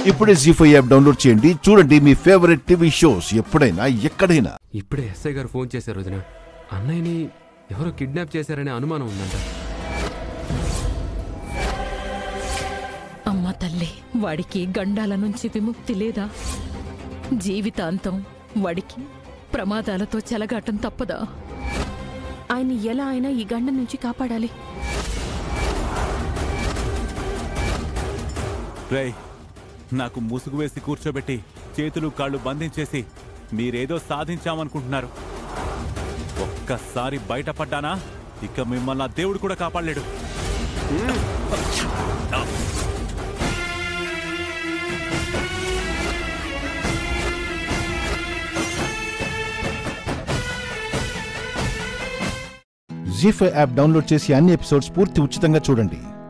ఇప్పుడే G five app download చేయండి చూడండి మీ ఫేవరెట్ టీవీ షోస్ ఎప్పుడైనా ఎక్కడైనా ఇప్పుడే ఎస్ఐ గారు ఫోన్ చేశారు వదిన అన్నయ్యని ఎవరో కిడ్నాప్ చేశారనే అనుమానం ఉందంట అమ్మ తల్లి వాడికి గండాల నుంచి విముక్తి లేదా జీవితాంతం వాడికి ప్రమాదాలతో చెలగాటం తప్పదా ఆయన ఎలా అయినా ఈ గండం నుంచి కాపాడాలి రేయ్ నాకు ముసుగు వేసి కూర్చోబెట్టి చేతులు కాళ్ళు బంధించేసి మీరేదో సాధించామనుకుంటున్నారు ఒక్కసారి బయటపడ్డానా ఇక మిమ్మల్ని ఆ దేవుడు కూడా కాపాడలేడు జీ ఫైవ్ యాప్ డౌన్లోడ్ చేసి అన్ని ఎపిసోడ్స్ పూర్తి ఉచితంగా చూడండి